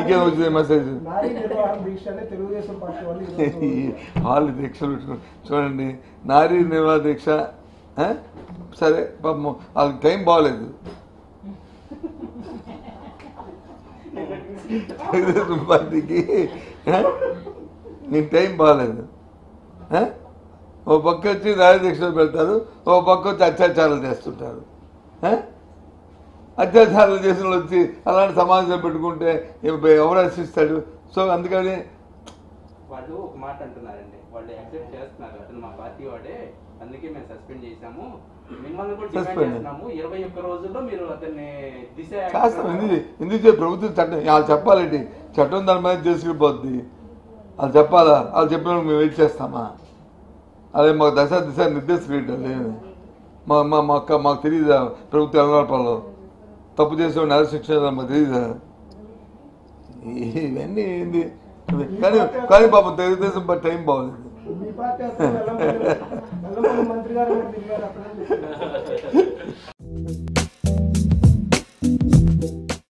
నీకేం వచ్చింది మెసేజ్ నారీ నిర్వహణ దీక్ష అనే తెలుగుదేశం పార్టీ వాళ్ళు ఈరోజు వాళ్ళు దీక్షలు పెట్టుకుని చూడండి నారీ నిర్వహణ దీక్ష ఆ? సరే పాపం వాళ్ళకి టైం బాగలేదు తెలుగుదేశం పార్టీకి ఆ? నీకు టైం బాగలేదు ఆ? ఓ పక్క వచ్చి నారీ దీక్షలు పెడతారు ఓ పక్క వచ్చి అత్యాచారాలు చేస్తుంటారు ఆ? అత్యాచారాలు చేసిన వాళ్ళు వచ్చి అలాంటి సమాజం పెట్టుకుంటే ఎవ- ఎవరు రక్షిస్తాడు సో అందుకని వాళ్ళు ఒక మాట అంటున్నారండి వాళ్ళు యాక్సెప్ట్ చేస్తున్నారు అతను మా పార్టీ వాడే అందుకే మేము సస్పెండ్ చేశాము మిమ్మల్ని కూడా డిమాండ్ Suspend. చేస్తున్నాము ఇరవై ఒక్క రోజుల్లో మీరు అతన్ని దిశ చేస్తాం ఎందుకు ఎందుకు చెప్పి ప్రభుత్వం చట్టం వాళ్ళు చెప్పాలండి చట్టం దాని మీద చేసుకుపోద్ది వాళ్ళు చెప్పాలా వాళ్ళు చెప్పినప్పుడు మేము వెయిట్ చేస్తామా అదే మాకు దశ దిశ నిర్దేశం లేదు మా మా మా అక్క మాకు తెలియదా ప్రభుత్వ ఎలగడపాలో తప్పు చేసే నెల శిక్ష మాకు తెలియదా ఇవన్నీ ఏంది కానీ కానీ పాపం తెలుగుదేశం పార్టీ టైం బాగోలేదు మీ పార్టీ అతను వెల్లంపల్లి వెల్లంపల్లి మంత్రి గారు కూడా తిరిగారు అక్కడ